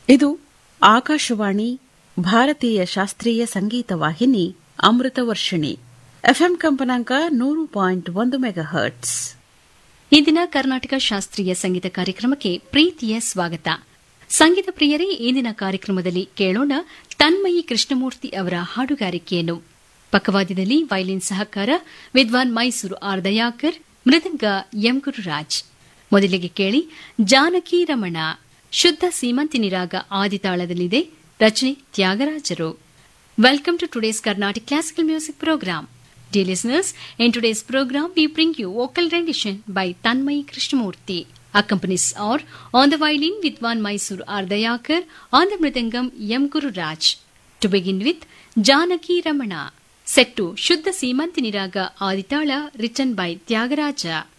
ಇದು ಆಕಾಶವಾಣಿ ಭಾರತೀಯ ಶಾಸ್ತ್ರೀಯ ಸಂಗೀತ ವಾಹಿನಿ ಅಮೃತ ವರ್ಷಿಣಿ ಎಫ್ಎಂ ಕಂಪನಾಂಕ ನೂರು ಪಾಯಿಂಟ್ ಒಂದು ಮೆಗಾ ಹರ್ಟ್ಸ್ ಈ ದಿನ ಕರ್ನಾಟಕ ಶಾಸ್ತ್ರೀಯ ಸಂಗೀತ ಕಾರ್ಯಕ್ರಮಕ್ಕೆ ಪ್ರೀತಿಯ ಸ್ವಾಗತ ಸಂಗೀತ ಪ್ರಿಯರೇ ಇಂದಿನ ಕಾರ್ಯಕ್ರಮದಲ್ಲಿ ಕೇಳೋಣ ತನ್ಮಯಿ ಕೃಷ್ಣಮೂರ್ತಿ ಅವರ ಹಾಡುಗಾರಿಕೆಯನ್ನು ಪಕ್ಕವಾದ್ಯದಲ್ಲಿ ವೈಲಿನ್ ಸಹಕಾರ ವಿದ್ವಾನ್ ಮೈಸೂರು ಆರ್ ದಯಾಕರ್ ಮೃದಂಗ ಎಂ ಗುರುರಾಜ್ ಮೊದಲಿಗೆ ಕೇಳಿ ಜಾನಕಿ ರಮಣ ಶುದ್ಧ ಸೀಮಂತಿನಿ ರಾಗ ಆದಿತಾಳದಲ್ಲಿದೆ ರಚನೆ ತ್ಯಾಗರಾಜರು welcome to today's Carnatic classical music program Dear listeners, in today's program we bring you vocal rendition by Tanmay Krishnamurti. Accompanies are on the violin Vidwan Mysore R. Dayakar, on the mridangam M. Guru Raj. To begin with, Janaki Ramana. Set to Shuddha Simantini Raga Aditala written by Tyagaraja.